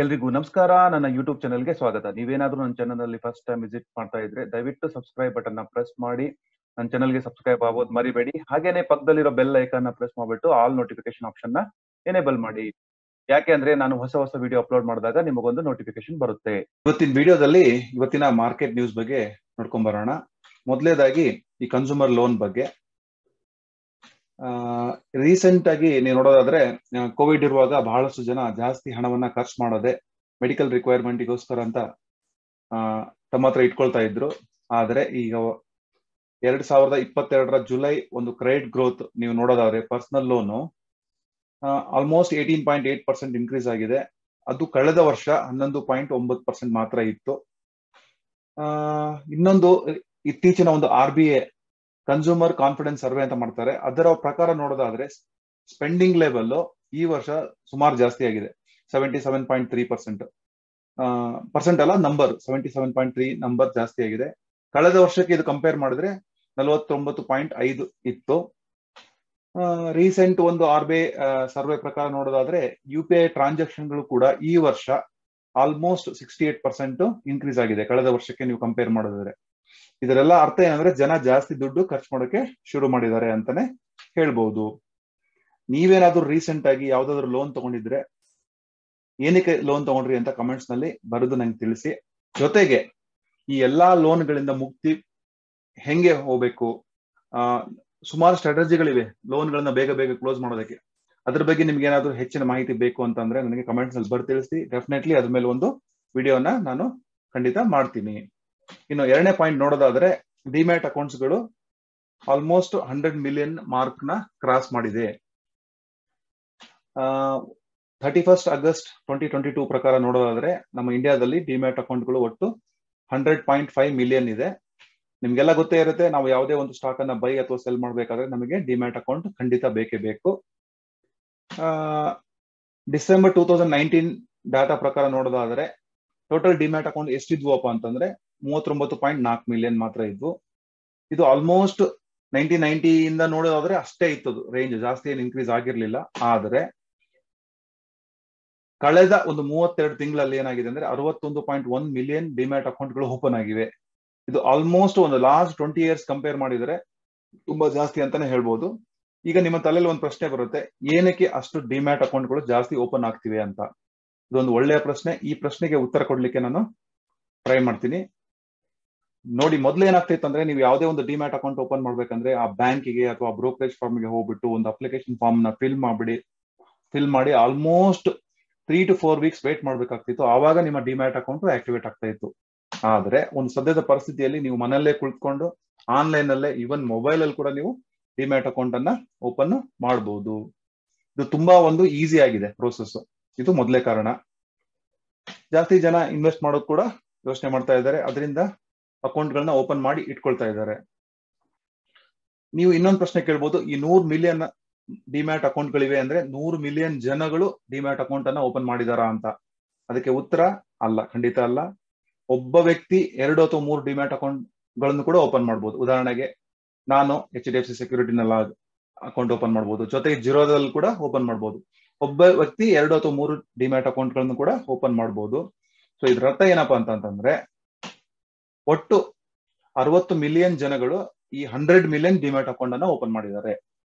ಎಲ್ರಿಗೂ ನಮಸ್ಕಾರ ನನ್ನ ಯೂಟ್ಯೂಬ್ ಚಾನಲ್ಗೆ ಸ್ವಾಗತ ನೀವೇನಾದ್ರೂ ನನ್ನ ಚಾನಲ್ ಅಲ್ಲಿ ಫಸ್ಟ್ ಟೈಮ್ ವಿಸಿಟ್ ಮಾಡ್ತಾ ಇದ್ರೆ ದಯವಿಟ್ಟು ಸಬ್ಸ್ಕ್ರೈಬ್ ಬಟನ್ ನ ಪ್ರೆಸ್ ಮಾಡಿ ನನ್ನ ಚಾನಲ್ಗೆ ಸಬ್ಸ್ಕ್ರೈಬ್ ಆಗೋದು ಮರಿಬೇಡಿ ಹಾಗೇನೆ ಪಕ್ಕದಲ್ಲಿರೋ ಬೆಲ್ ಐಕಾನ್ ನ ಪ್ರೆಸ್ ಮಾಡ್ಬಿಟ್ಟು ಆಲ್ ನೋಟಿಫಿಕೇಶನ್ ಆಪ್ಷನ್ ನ ಎನೇಬಲ್ ಮಾಡಿ ಯಾಕೆ ಅಂದ್ರೆ ನಾನು ಹೊಸ ಹೊಸ ವಿಡಿಯೋ ಅಪ್ಲೋಡ್ ಮಾಡಿದಾಗ ನಿಮಗೊಂದು ನೋಟಿಫಿಕೇಶನ್ ಬರುತ್ತೆ ಇವತ್ತಿನ ವಿಡಿಯೋದಲ್ಲಿ ಇವತ್ತಿನ ಮಾರ್ಕೆಟ್ ನ್ಯೂಸ್ ಬಗ್ಗೆ ನೋಡ್ಕೊಂಡ್ ಬರೋಣ ಮೊದಲೇದಾಗಿ ಈ ಕನ್ಸ್ಯೂಮರ್ ಲೋನ್ ಬಗ್ಗೆ ರೀಸೆಂಟ್ ಆಗಿ ನೀವು ನೋಡೋದಾದ್ರೆ ಕೋವಿಡ್ ಇರುವಾಗ ಬಹಳಷ್ಟು ಜನ ಜಾಸ್ತಿ ಹಣವನ್ನ ಖರ್ಚು ಮಾಡೋದೆ ಮೆಡಿಕಲ್ ರಿಕ್ವೈರ್ಮೆಂಟ್ಗೋಸ್ಕರ ಅಂತ ಆ, ತಮ್ಮ ಹತ್ರ ಇಟ್ಕೊಳ್ತಾ ಇದ್ರು ಆದ್ರೆ ಈಗ ಎರಡ್ ಸಾವಿರದ ಇಪ್ಪತ್ತೆರಡರ ಜುಲೈ ಒಂದು ಕ್ರೆಡಿಟ್ ಗ್ರೋತ್ ನೀವು ನೋಡೋದಾದ್ರೆ personal loan almost eighteen point eight percent increase ಆಗಿದೆ ಅದು ಕಳೆದ ವರ್ಷ ಹನ್ನೊಂದು ಪಾಯಿಂಟ್ ಒಂಬತ್ತು ಪರ್ಸೆಂಟ್ ಮಾತ್ರ ಇತ್ತು ಆ, ಇನ್ನೊಂದು ಇತ್ತೀಚಿನ ಒಂದು R B I consumer confidence survey ಅಂತ ಮಾಡ್ತಾರೆ ಅದರ ಪ್ರಕಾರ ನೋಡೋದಾದ್ರೆ ಸ್ಪೆಂಡಿಂಗ್ ಲೆವೆಲ್ ಈ ವರ್ಷ ಸುಮಾರು ಜಾಸ್ತಿ ಆಗಿದೆ seventy seven point three percent percent ಅಲ್ಲ number seventy seven point three number ಜಾಸ್ತಿ ಆಗಿದೆ ಕಳೆದ ವರ್ಷಕ್ಕೆ ಇದು ಕಂಪೇರ್ ಮಾಡಿದ್ರೆ ನಲವತ್ತೊಂಬತ್ತು ಪಾಯಿಂಟ್ ಐದು ಇತ್ತು ರೀಸೆಂಟ್ ಒಂದು ಆರ್ ಬಿ ಐ ಸರ್ವೆ ಪ್ರಕಾರ ನೋಡೋದಾದ್ರೆ ಯು ಪಿ ಐ ಟ್ರಾನ್ಸಾಕ್ಷನ್ಗಳು ಕೂಡ ಈ ವರ್ಷ almost sixty eight percent increase ಆಗಿದೆ ಕಳೆದ ವರ್ಷಕ್ಕೆ ನೀವು ಕಂಪೇರ್ ಮಾಡೋದಾದ್ರೆ ಇದರೆಲ್ಲ ಅರ್ಥ ಏನಂದ್ರೆ ಜನ ಜಾಸ್ತಿ ದುಡ್ಡು ಖರ್ಚು ಮಾಡೋಕೆ ಶುರು ಮಾಡಿದ್ದಾರೆ ಅಂತಾನೆ ಹೇಳ್ಬಹುದು ನೀವೇನಾದ್ರೂ ರೀಸೆಂಟ್ ಆಗಿ ಯಾವ್ದಾದ್ರು ಲೋನ್ ತಗೊಂಡಿದ್ರೆ ಏನಕ್ಕೆ ಲೋನ್ ತಗೊಂಡ್ರಿ ಅಂತ ಕಮೆಂಟ್ಸ್ ನಲ್ಲಿ ಬರೆದು ನಂಗೆ ತಿಳಿಸಿ ಜೊತೆಗೆ ಈ ಎಲ್ಲಾ ಲೋನ್ಗಳಿಂದ ಮುಕ್ತಿ ಹೆಂಗೆ ಹೋಗ್ಬೇಕು ಆ ಸುಮಾರು ಸ್ಟ್ರಾಟಜಿಗಳಿವೆ ಲೋನ್ಗಳನ್ನ ಬೇಗ ಬೇಗ ಕ್ಲೋಸ್ ಮಾಡೋದಕ್ಕೆ ಅದ್ರ ಬಗ್ಗೆ ನಿಮ್ಗೆ ಏನಾದ್ರು ಹೆಚ್ಚಿನ ಮಾಹಿತಿ ಬೇಕು ಅಂತಂದ್ರೆ ನನಗೆ ಕಮೆಂಟ್ಸ್ ನಲ್ಲಿ ಬರ್ ತಿಳಿಸಿ ಡೆಫಿನೆಟ್ಲಿ ಅದ್ರ ಮೇಲೆ ಒಂದು ವಿಡಿಯೋನ ನಾನು ಖಂಡಿತ ಮಾಡ್ತೀನಿ ಇನ್ನು ಎರಡನೇ ಪಾಯಿಂಟ್ ನೋಡೋದಾದ್ರೆ ಡಿಮ್ಯಾಟ್ ಅಕೌಂಟ್ಸ್ ಗಳು ಆಲ್ಮೋಸ್ಟ್ ಹಂಡ್ರೆಡ್ ಮಿಲಿಯನ್ ಮಾರ್ಕ್ ನ ಕ್ರಾಸ್ ಮಾಡಿದೆ thirty first August twenty twenty two ಪ್ರಕಾರ ನೋಡೋದಾದ್ರೆ ನಮ್ಮ ಇಂಡಿಯಾದಲ್ಲಿ ಡಿಮ್ಯಾಟ್ ಅಕೌಂಟ್ಗಳು ಒಟ್ಟು ಹಂಡ್ರೆಡ್ ಪಾಯಿಂಟ್ ಫೈವ್ ಮಿಲಿಯನ್ ಇದೆ ನಿಮ್ಗೆಲ್ಲ ಗೊತ್ತೇ ಇರುತ್ತೆ ನಾವು ಯಾವುದೇ ಒಂದು ಸ್ಟಾಕ್ ಅನ್ನ ಬೈ ಅಥವಾ ಸೆಲ್ ಮಾಡ್ಬೇಕಾದ್ರೆ ನಮಗೆ ಡಿಮ್ಯಾಟ್ ಅಕೌಂಟ್ ಖಂಡಿತ ಬೇಕೇ ಬೇಕು December two thousand nineteen data ಪ್ರಕಾರ ನೋಡೋದಾದ್ರೆ ಟೋಟಲ್ ಡಿಮ್ಯಾಟ್ ಅಕೌಂಟ್ ಎಷ್ಟಿದ್ವಪ್ಪ ಅಂತಂದ್ರೆ ಮೂವತ್ತೊಂಬತ್ತು ಪಾಯಿಂಟ್ ನಾಲ್ಕು ಮಿಲಿಯನ್ ಮಾತ್ರ ಇದ್ವು ಇದು ಆಲ್ಮೋಸ್ಟ್ ನೈನ್ಟೀನ್ ನೈನ್ಟಿಯಿಂದ ನೋಡೋದಾದ್ರೆ ಅಷ್ಟೇ ಇತ್ತದು ರೇಂಜ್ ಜಾಸ್ತಿ ಏನು ಇನ್ಕ್ರೀಸ್ ಆಗಿರ್ಲಿಲ್ಲ ಆದ್ರೆ ಕಳೆದ ಒಂದು ಮೂವತ್ತೆರಡು ತಿಂಗಳಲ್ಲಿ ಏನಾಗಿದೆ ಅಂದ್ರೆ ಅರವತ್ತೊಂದು ಪಾಯಿಂಟ್ ಒನ್ ಮಿಲಿಯನ್ ಡಿಮ್ಯಾಟ್ ಅಕೌಂಟ್ಗಳು ಓಪನ್ ಆಗಿವೆ ಇದು ಆಲ್ಮೋಸ್ಟ್ ಒಂದು ಲಾಸ್ಟ್ ಟ್ವೆಂಟಿ ಇಯರ್ಸ್ ಕಂಪೇರ್ ಮಾಡಿದರೆ ತುಂಬಾ ಜಾಸ್ತಿ ಅಂತಾನೆ ಹೇಳ್ಬೋದು ಈಗ ನಿಮ್ಮ ತಲೆಯಲ್ಲಿ ಒಂದು ಪ್ರಶ್ನೆ ಬರುತ್ತೆ ಏನಕ್ಕೆ ಅಷ್ಟು ಡಿಮ್ಯಾಟ್ ಅಕೌಂಟ್ಗಳು ಜಾಸ್ತಿ ಓಪನ್ ಆಗ್ತಿವೆ ಅಂತ ಇದೊಂದು ಒಳ್ಳೆಯ ಪ್ರಶ್ನೆ ಈ ಪ್ರಶ್ನೆಗೆ ಉತ್ತರ ಕೊಡ್ಲಿಕ್ಕೆ ನಾನು ಟ್ರೈ ಮಾಡ್ತೀನಿ ನೋಡಿ ಮೊದ್ಲು ಏನಾಗ್ತಿತ್ತು ಅಂದ್ರೆ ನೀವು ಯಾವುದೇ ಒಂದು ಡಿಮ್ಯಾಟ್ ಅಕೌಂಟ್ ಓಪನ್ ಮಾಡ್ಬೇಕಂದ್ರೆ ಆ ಬ್ಯಾಂಕಿಗೆ ಅಥವಾ ಬ್ರೋಕರೇಜ್ ಫಾರ್ಮ್ಗೆ ಹೋಗ್ಬಿಟ್ಟು ಒಂದು ಅಪ್ಲಿಕೇಶನ್ ಫಾರ್ಮ್ ನ ಫಿಲ್ ಮಾಡ್ಬಿಡಿ ಫಿಲ್ ಮಾಡಿ almost three to four weeks wait ಮಾಡ್ಬೇಕಾಗ್ತಿತ್ತು ಆವಾಗ ನಿಮ್ಮ ಡಿಮ್ಯಾಟ್ ಅಕೌಂಟ್ ಆಕ್ಟಿವೇಟ್ ಆಗ್ತಾ ಇತ್ತು ಆದ್ರೆ ಒಂದು ಸದ್ಯದ ಪರಿಸ್ಥಿತಿಯಲ್ಲಿ ನೀವು ಮನೆಯಲ್ಲೇ ಕುಳಿತುಕೊಂಡು ಆನ್ಲೈನ್ ಅಲ್ಲೇ ಇವನ್ ಮೊಬೈಲ್ ಅಲ್ಲಿ ಕೂಡ ನೀವು ಡಿಮ್ಯಾಟ್ ಅಕೌಂಟ್ ಅನ್ನ ಓಪನ್ ಮಾಡಬಹುದು ಇದು ತುಂಬಾ ಒಂದು ಈಸಿ ಆಗಿದೆ ಪ್ರೋಸೆಸ್ ಇದು ಮೊದಲೇ ಕಾರಣ ಜಾಸ್ತಿ ಜನ ಇನ್ವೆಸ್ಟ್ ಮಾಡೋದು ಕೂಡ ಯೋಚನೆ ಮಾಡ್ತಾ ಇದ್ದಾರೆ ಅದರಿಂದ ಅಕೌಂಟ್ಗಳನ್ನ ಓಪನ್ ಮಾಡಿ ಇಟ್ಕೊಳ್ತಾ ಇದ್ದಾರೆ ನೀವು ಇನ್ನೊಂದು ಪ್ರಶ್ನೆ ಕೇಳ್ಬೋದು ಈ ನೂರ್ ಮಿಲಿಯನ್ ಡಿಮ್ಯಾಟ್ ಅಕೌಂಟ್ಗಳಿವೆ ಅಂದ್ರೆ ನೂರು ಮಿಲಿಯನ್ ಜನಗಳು ಡಿಮ್ಯಾಟ್ ಅಕೌಂಟ್ ಅನ್ನ ಓಪನ್ ಮಾಡಿದಾರಾ ಅಂತ ಅದಕ್ಕೆ ಉತ್ತರ ಅಲ್ಲ ಖಂಡಿತ ಅಲ್ಲ ಒಬ್ಬ ವ್ಯಕ್ತಿ ಎರಡು ಅಥವಾ ಮೂರು ಡಿಮ್ಯಾಟ್ ಅಕೌಂಟ್ ಗಳನ್ನು ಕೂಡ ಓಪನ್ ಮಾಡಬಹುದು ಉದಾಹರಣೆಗೆ ನಾನು ಎಚ್ ಡಿ ಎಫ್ ಸಿ ಸೆಕ್ಯೂರಿಟಿನೆಲ್ಲ ಅಕೌಂಟ್ ಓಪನ್ ಮಾಡಬಹುದು ಜೊತೆಗೆ ಜಿರೋದಲ್ಲಿ ಕೂಡ ಓಪನ್ ಮಾಡಬಹುದು ಒಬ್ಬ ವ್ಯಕ್ತಿ ಎರಡು ಅಥವಾ ಮೂರು ಡಿಮ್ಯಾಟ್ ಅಕೌಂಟ್ ಗಳನ್ನು ಕೂಡ ಓಪನ್ ಮಾಡಬಹುದು ಸೊ ಇದ್ರ ಅರ್ಥ ಏನಪ್ಪಾ ಅಂತಂತಂದ್ರೆ ಒಟ್ಟು ಅರವತ್ತು ಮಿಲಿಯನ್ ಜನಗಳು ಈ ಹಂಡ್ರೆಡ್ ಮಿಲಿಯನ್ ಡಿಮ್ಯಾಟ್ ಅಕೌಂಟ್ ಅನ್ನ ಓಪನ್ ಮಾಡಿದ್ದಾರೆ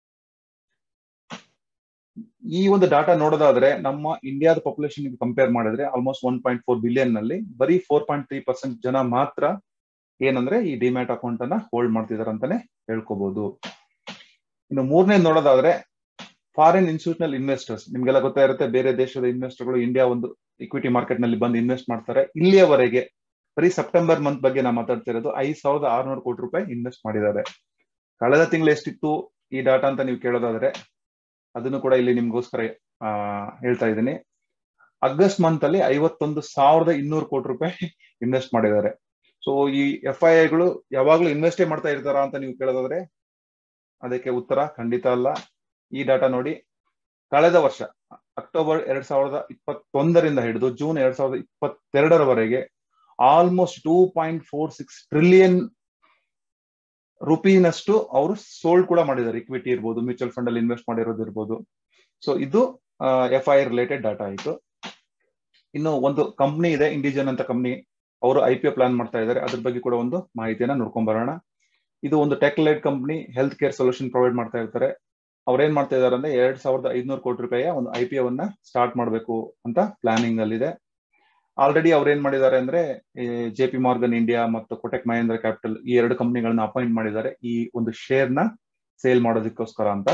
ಈ ಒಂದು ಡಾಟಾ ನೋಡೋದಾದ್ರೆ ನಮ್ಮ ಇಂಡಿಯಾದ ಪಾಪ್ಯುಲೇಷನ್ ಕಂಪೇರ್ ಮಾಡಿದ್ರೆ almost one point four billion ನಲ್ಲಿ ಬರೀ ಫೋರ್ ಪಾಯಿಂಟ್ ತ್ರೀ ಪರ್ಸೆಂಟ್ ಜನ ಮಾತ್ರ ಏನಂದ್ರೆ ಈ ಡಿಮ್ಯಾಟ್ ಅಕೌಂಟ್ ಅನ್ನ ಹೋಲ್ಡ್ ಮಾಡ್ತಿದಾರೆ ಅಂತಾನೆ ಹೇಳ್ಕೋಬಹುದು ಇನ್ನು ಮೂರನೇ ನೋಡೋದಾದ್ರೆ ಫಾರಿನ್ ಇನ್ಸ್ಟಿಟ್ಯೂಷನಲ್ ಇನ್ವೆಸ್ಟರ್ಸ್ ನಿಮ್ಗೆಲ್ಲ ಗೊತ್ತಾ ಇರುತ್ತೆ ಬೇರೆ ದೇಶದ ಇನ್ವೆಸ್ಟರ್ಗಳು ಇಂಡಿಯಾ ಒಂದು ಇಕ್ವಿಟಿ ಮಾರ್ಕೆಟ್ ನಲ್ಲಿ ಬಂದು ಇನ್ವೆಸ್ಟ್ ಮಾಡ್ತಾರೆ ಇಲ್ಲಿಯವರೆಗೆ ಬರೀ ಸೆಪ್ಟೆಂಬರ್ ಮಂತ್ ಬಗ್ಗೆ ನಾವು ಮಾತಾಡ್ತಿರೋದು ಐದ್ ಸಾವಿರದ ಆರ್ನೂರು ಕೋಟಿ ರೂಪಾಯಿ ಇನ್ವೆಸ್ಟ್ ಮಾಡಿದ್ದಾರೆ ಕಳೆದ ತಿಂಗಳು ಎಷ್ಟಿತ್ತು ಈ ಡಾಟಾ ಅಂತ ನೀವು ಕೇಳೋದಾದ್ರೆ ಅದನ್ನು ಕೂಡ ಇಲ್ಲಿ ನಿಮ್ಗೋಸ್ಕರ ಆ ಹೇಳ್ತಾ ಇದ್ದೀನಿ ಆಗಸ್ಟ್ ಮಂತ್ ಅಲ್ಲಿ ಐವತ್ತೊಂದು ಸಾವಿರದ ಇನ್ನೂರು ಕೋಟಿ ರೂಪಾಯಿ ಇನ್ವೆಸ್ಟ್ ಮಾಡಿದ್ದಾರೆ ಸೊ ಈ ಎಫ್ ಐ ಐಗಳು ಯಾವಾಗ್ಲೂ ಇನ್ವೆಸ್ಟೇ ಮಾಡ್ತಾ ಇರ್ತಾರಾ ಅಂತ ನೀವು ಕೇಳೋದಾದ್ರೆ ಅದಕ್ಕೆ ಉತ್ತರ ಖಂಡಿತ ಅಲ್ಲ ಈ ಡಾಟಾ ನೋಡಿ ಕಳೆದ ವರ್ಷ ಅಕ್ಟೋಬರ್ ಎರಡ್ ಸಾವಿರದ ಇಪ್ಪತ್ತೊಂದರಿಂದ ಹಿಡಿದು ಜೂನ್ ಎರಡ್ ಸಾವಿರದ ಇಪ್ಪತ್ತೆರಡರವರೆಗೆ almost two point four six trillion ರುಪಿನಷ್ಟು ಅವರು ಸೋಲ್ಡ್ ಕೂಡ ಮಾಡಿದ್ದಾರೆ ಇಕ್ವಿಟಿ ಇರ್ಬೋದು ಮ್ಯೂಚುವಲ್ ಫಂಡ್ ಅಲ್ಲಿ ಇನ್ವೆಸ್ಟ್ ಮಾಡಿರೋದು ಇರ್ಬೋದು ಸೊ ಇದು ಎಫ್ ಐ ರಿಲೇಟೆಡ್ ಡಾಟಾ ಆಯಿತು ಇನ್ನು ಒಂದು ಕಂಪ್ನಿ ಇದೆ ಇಂಡಿಜನ್ ಅಂತ ಕಂಪ್ನಿ ಅವರು ಐ ಪಿ ಒ ಪ್ಲಾನ್ ಮಾಡ್ತಾ ಇದ್ದಾರೆ ಅದ್ರ ಬಗ್ಗೆ ಕೂಡ ಒಂದು ಮಾಹಿತಿಯನ್ನ ನೋಡ್ಕೊಂಡ್ ಬರೋಣ ಇದು ಒಂದು tech light company health care solution provide ಮಾಡ್ತಾ ಇರ್ತಾರೆ ಅವ್ರು ಏನ್ ಮಾಡ್ತಾ ಇದಾರೆ ಅಂದ್ರೆ ಎರಡ್ ಸಾವಿರದ ಐದ್ನೂರು ಕೋಟಿ ರೂಪಾಯಿಯ ಒಂದು ಐ ಪಿ ಒನ್ನ ಸ್ಟಾರ್ಟ್ ಮಾಡಬೇಕು ಅಂತ ಪ್ಲಾನಿಂಗ್ ಅಲ್ಲಿ ಇದೆ ಆಲ್ರೆಡಿ ಅವ್ರು ಏನ್ ಮಾಡಿದ್ದಾರೆ ಅಂದ್ರೆ ಜೆ ಪಿ ಮಾರ್ಗನ್ ಇಂಡಿಯಾ ಮತ್ತು ಕೊಟೆಕ್ ಮಹೇಂದ್ರ ಕ್ಯಾಪಿಟಲ್ ಈ ಎರಡು ಕಂಪ್ನಿಗಳನ್ನ ಅಪಾಯಿಂಟ್ ಮಾಡಿದ್ದಾರೆ ಈ ಒಂದು ಶೇರ್ ನ ಸೇಲ್ ಮಾಡೋದಕ್ಕೋಸ್ಕರ ಅಂತ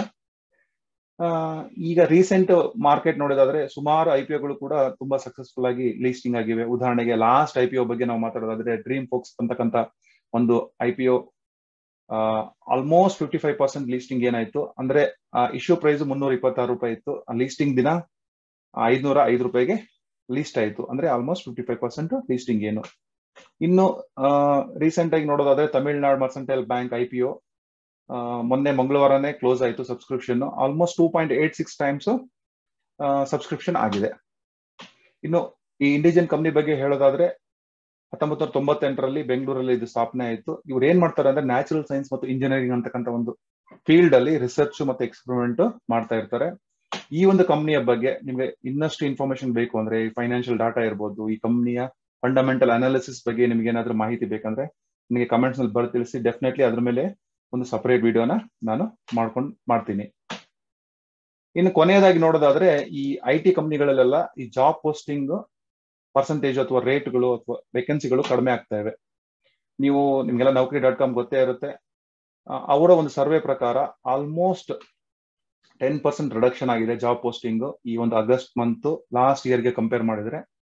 ಈಗ ರೀಸೆಂಟ್ ಮಾರ್ಕೆಟ್ ನೋಡೋದಾದ್ರೆ ಸುಮಾರು ಐ ಪಿ ಒಗಳು ಕೂಡ ತುಂಬಾ ಸಕ್ಸಸ್ಫುಲ್ ಆಗಿ ಲೀಸ್ಟಿಂಗ್ ಆಗಿವೆ ಉದಾಹರಣೆಗೆ ಲಾಸ್ಟ್ ಐ ಪಿ ಒ ಬಗ್ಗೆ ನಾವು ಮಾತಾಡೋದಾದ್ರೆ ಡ್ರೀಮ್ ಫೋಕ್ಸ್ ಅಂತಕ್ಕಂಥ ಒಂದು I P O almost fifty five percent listing ಏನಾಯ್ತು ಅಂದ್ರೆ ಇಶ್ಯೂ ಪ್ರೈಸ್ ಮುನ್ನೂರ ಇಪ್ಪತ್ತಾರು ರೂಪಾಯಿ ಇತ್ತು ಲೀಸ್ಟಿಂಗ್ ದಿನ ಐದ್ನೂರ ಐದು ರೂಪಾಯಿಗೆ ಲೀಸ್ಟ್ ಆಯ್ತು ಅಂದ್ರೆ almost fifty five percent listing ಏನು ಇನ್ನು ರೀಸೆಂಟ್ ಆಗಿ ನೋಡೋದಾದ್ರೆ Tamil Nadu mercantile bank I P O ಮೊನ್ನೆ ಮಂಗಳವಾರನೇ ಕ್ಲೋಸ್ ಆಯಿತು subscription almost two point eight six times subscription ಆಗಿದೆ ಇನ್ನು ಈ ಇಂಡಿಜನ್ ಕಂಪ್ನಿ ಬಗ್ಗೆ ಹೇಳೋದಾದ್ರೆ ಹತ್ತೊಂಬತ್ತು ನೂರ ತೊಂಬತ್ತೆಂಟರಲ್ಲಿ ಬೆಂಗಳೂರಲ್ಲಿ ಇದು ಸ್ಥಾಪನೆ ಆಯಿತು ಇವ್ರು ಏನ್ ಮಾಡ್ತಾರೆ ಅಂದ್ರೆ ನ್ಯಾಚುರಲ್ ಸೈನ್ಸ್ ಮತ್ತು ಇಂಜಿನಿಯರಿಂಗ್ ಅಂತಕ್ಕಂಥ ಒಂದು ಫೀಲ್ಡ್ ಅಲ್ಲಿ ರಿಸರ್ಚ್ ಮತ್ತೆ ಎಕ್ಸ್ಪೆರಿಮೆಂಟ್ ಮಾಡ್ತಾ ಇರ್ತಾರೆ ಈ ಒಂದು ಕಂಪ್ನಿಯ ಬಗ್ಗೆ ನಿಮ್ಗೆ ಇನ್ನಷ್ಟು ಇನ್ಫಾರ್ಮೇಶನ್ ಬೇಕು ಅಂದ್ರೆ ಫೈನಾನ್ಷಿಯಲ್ ಡಾಟಾ ಇರ್ಬೋದು ಈ ಕಂಪ್ನಿಯ ಫಂಡಮೆಂಟಲ್ ಅನಾಲಿಸಿಸ್ ಬಗ್ಗೆ ನಿಮ್ಗೆ ಏನಾದ್ರೂ ಮಾಹಿತಿ ಬೇಕಂದ್ರೆ ನಿಮಗೆ ಕಮೆಂಟ್ಸ್ ನಲ್ಲಿ ಬರ್ ತಿಳಿಸಿ ಡೆಫಿನೆಟ್ಲಿ ಅದ್ರ ಮೇಲೆ ಒಂದು ಸಪರೇಟ್ ವಿಡಿಯೋನ ನಾನು ಮಾಡ್ಕೊಂಡು ಮಾಡ್ತೀನಿ ಇನ್ನು ಕೊನೆಯದಾಗಿ ನೋಡೋದಾದ್ರೆ ಈ ಐ ಟಿ ಕಂಪ್ನಿಗಳಲ್ಲೆಲ್ಲ ಈ ಜಾಬ್ ಪೋಸ್ಟಿಂಗ್ ಪರ್ಸೆಂಟೇಜ್ ಅಥವಾ ರೇಟ್ಗಳು ಅಥವಾ ವೇಕೆನ್ಸಿಗಳು ಕಡಿಮೆ ಆಗ್ತಾ ಇವೆ ನೀವು ನಿಮ್ಗೆಲ್ಲ ನೌಕರಿ ಡಾಟ್ ಕಾಮ್ ಗೊತ್ತೇ ಇರುತ್ತೆ ಅವರ ಒಂದು ಸರ್ವೆ ಪ್ರಕಾರ ಆಲ್ಮೋಸ್ಟ್ ಟೆನ್ ಪರ್ಸೆಂಟ್ ರಿಡಕ್ಷನ್ ಆಗಿದೆ ಜಾಬ್ ಪೋಸ್ಟಿಂಗ್ ಈ ಒಂದು ಆಗಸ್ಟ್ ಮಂತ್ ಲಾಸ್ಟ್ ಇಯರ್ಗೆ ಕಂಪೇರ್ ಮಾಡಿದ್ರೆ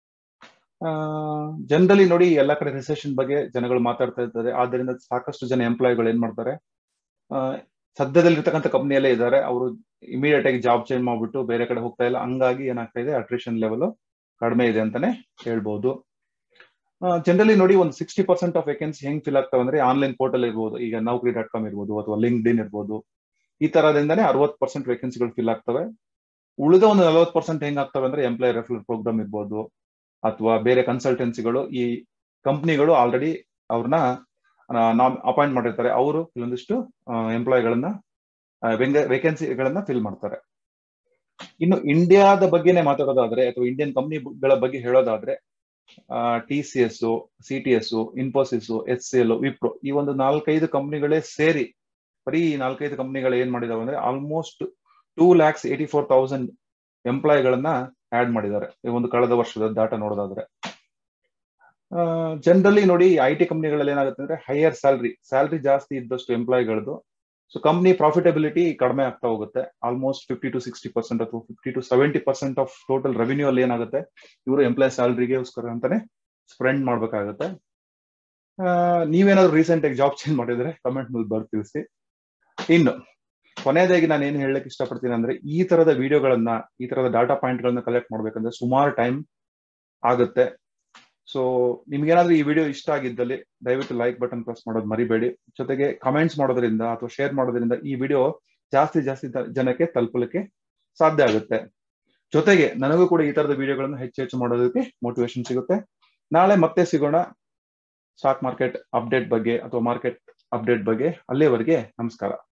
ಜನರಲಿ ನೋಡಿ ಎಲ್ಲ ಕಡೆ ರಿಸೆಷನ್ ಬಗ್ಗೆ ಜನಗಳು ಮಾತಾಡ್ತಾ ಇರ್ತಾರೆ ಆದ್ದರಿಂದ ಸಾಕಷ್ಟು ಜನ ಎಂಪ್ಲಾಯಿಗಳು ಏನ್ ಮಾಡ್ತಾರೆ ಸದ್ಯದಲ್ಲಿ ಇರ್ತಕ್ಕಂಥ ಕಂಪ್ನಿಯಲ್ಲೇ ಇದ್ದಾರೆ ಅವರು ಇಮಿಡಿಯೇಟ್ ಆಗಿ ಜಾಬ್ ಚೇಂಜ್ ಮಾಡ್ಬಿಟ್ಟು ಬೇರೆ ಕಡೆ ಹೋಗ್ತಾ ಇಲ್ಲ ಹಂಗಾಗಿ ಏನಾಗ್ತಾ ಇದೆ ಅಟ್ರಿಷನ್ ಲೆವೆಲ್ ಕಡಿಮೆ ಇದೆ ಅಂತಾನೆ ಹೇಳ್ಬಹುದು ಜನರಲಿ ನೋಡಿ ಒಂದು ಸಿಕ್ಸ್ಟಿ ಪರ್ಸೆಂಟ್ ಆಫ್ ವೇಕೆನ್ಸಿ ಹೆಂಗ್ ಫಿಲ್ ಆಗ್ತಾವೆ ಅಂದ್ರೆ ಆನ್ಲೈನ್ ಪೋರ್ಟಲ್ ಇರ್ಬೋದು ಈಗ ನೌಕರಿ ಡಾಟ್ ಕಾಮ್ ಇರ್ಬೋದು ಅಥವಾ ಲಿಂಕ್ಡ್ ಇನ್ ಇರ್ಬೋದು ಈ ತರದಿಂದಾನೇ ಅರವತ್ತು ಪರ್ಸೆಂಟ್ ವೇಕೆನ್ಸಿಗಳು ಫಿಲ್ ಆಗ್ತವೆ ಉಳಿದ ಒಂದು ನಲವತ್ತು ಪರ್ಸೆಂಟ್ ಹೆಂಗ್ ಆಗ್ತವೆ ಅಂದ್ರೆ ಎಂಪ್ಲಾಯ್ ರೆಫರಲ್ ಪ್ರೋಗ್ರಾಮ್ ಇರ್ಬೋದು ಅಥವಾ ಬೇರೆ ಕನ್ಸಲ್ಟೆನ್ಸಿಗಳು ಈ ಕಂಪ್ನಿಗಳು ಆಲ್ರೆಡಿ ಅವ್ರನ್ನ ಅಪಾಯಿಂಟ್ ಮಾಡಿರ್ತಾರೆ ಅವರು ಕೆಲವೊಂದಿಷ್ಟು ಎಂಪ್ಲಾಯ್ಗಳನ್ನ ವೇಕೆನ್ಸಿಗಳನ್ನ ಫಿಲ್ ಮಾಡ್ತಾರೆ ಇನ್ನು ಇಂಡಿಯಾದ ಬಗ್ಗೆನೇ ಮಾತಾಡೋದಾದ್ರೆ ಅಥವಾ ಇಂಡಿಯನ್ ಕಂಪ್ನಿಗಳ ಬಗ್ಗೆ ಹೇಳೋದಾದ್ರೆ T C S C T S Infosys H C L Wipro ಈ ಒಂದು ನಾಲ್ಕೈದು ಕಂಪ್ನಿಗಳೇ ಸೇರಿ ಬರೀ ಈ ನಾಲ್ಕೈದು ಕಂಪ್ನಿಗಳು ಏನ್ ಮಾಡಿದಾವೆ ಅಂದ್ರೆ almost two lakhs eighty four thousand ಎಂಪ್ಲಾಯ್ಗಳನ್ನ ಆಡ್ ಮಾಡಿದ್ದಾರೆ ಈ ಒಂದು ಕಳೆದ ವರ್ಷದ ಡಾಟಾ ನೋಡೋದಾದ್ರೆ ಜನರಲಿ ನೋಡಿ ಐ ಟಿ ಕಂಪ್ನಿಗಳಲ್ಲಿ ಏನಾಗುತ್ತೆ ಅಂದ್ರೆ ಹೈಯರ್ ಸ್ಯಾಲ್ರಿ ಸ್ಯಾಲ್ರಿ ಜಾಸ್ತಿ ಇದ್ದಷ್ಟು ಎಂಪ್ಲಾಯ್ಗಳದ್ದು ಸೊ ಕಂಪ್ನಿ ಪ್ರಾಫಿಟಬಿಲಿಟಿ ಕಡಿಮೆ ಆಗ್ತಾ ಹೋಗುತ್ತೆ almost fifty to sixty percent ಅಥವಾ fifty to seventy percent of total revenue ಅಲ್ಲಿ ಏನಾಗುತ್ತೆ ಇವರು ಎಂಪ್ಲಾಯ್ ಸ್ಯಾಲ್ರಿಗೋಸ್ಕರ ಅಂತಾನೆ ಸ್ಪೆಂಡ್ ಮಾಡ್ಬೇಕಾಗುತ್ತೆ ನೀವೇನಾದ್ರು ರೀಸೆಂಟ್ ಆಗಿ ಜಾಬ್ ಚೇಂಜ್ ಮಾಡಿದ್ರೆ ಕಮೆಂಟ್ ನಲ್ಲಿ ಬರ್ದು ತಿಳಿಸಿ ಇನ್ನು ಕೊನೆಯದಾಗಿ ನಾನು ಏನು ಹೇಳಕ್ ಇಷ್ಟಪಡ್ತೀನಿ ಅಂದ್ರೆ ಈ ತರದ ವಿಡಿಯೋಗಳನ್ನ ಈ ತರದ ಡಾಟಾ ಪಾಯಿಂಟ್ ಗಳನ್ನ ಕಲೆಕ್ಟ್ ಮಾಡ್ಬೇಕಂದ್ರೆ ಸುಮಾರು ಟೈಮ್ ಆಗುತ್ತೆ ಸೊ ನಿಮ್ಗೇನಾದ್ರೂ ಈ ವಿಡಿಯೋ ಇಷ್ಟ ಆಗಿದ್ದಲ್ಲಿ ದಯವಿಟ್ಟು ಲೈಕ್ ಬಟನ್ ಪ್ರೆಸ್ ಮಾಡೋದು ಮರಿಬೇಡಿ ಜೊತೆಗೆ ಕಮೆಂಟ್ಸ್ ಮಾಡೋದ್ರಿಂದ ಅಥವಾ ಶೇರ್ ಮಾಡೋದ್ರಿಂದ ಈ ವಿಡಿಯೋ ಜಾಸ್ತಿ ಜಾಸ್ತಿ ಜನಕ್ಕೆ ತಲುಪಲಿಕ್ಕೆ ಸಾಧ್ಯ ಆಗುತ್ತೆ ಜೊತೆಗೆ ನನಗೂ ಕೂಡ ಈ ತರದ ವಿಡಿಯೋಗಳನ್ನು ಹೆಚ್ಚು ಹೆಚ್ಚು ಮಾಡೋದಕ್ಕೆ ಮೋಟಿವೇಶನ್ ಸಿಗುತ್ತೆ ನಾಳೆ ಮತ್ತೆ ಸಿಗೋಣ ಸ್ಟಾಕ್ ಮಾರ್ಕೆಟ್ ಅಪ್ಡೇಟ್ ಬಗ್ಗೆ ಅಥವಾ ಮಾರ್ಕೆಟ್ ಅಪ್ಡೇಟ್ ಬಗ್ಗೆ ಅಲ್ಲಿಯವರೆಗೆ ನಮಸ್ಕಾರ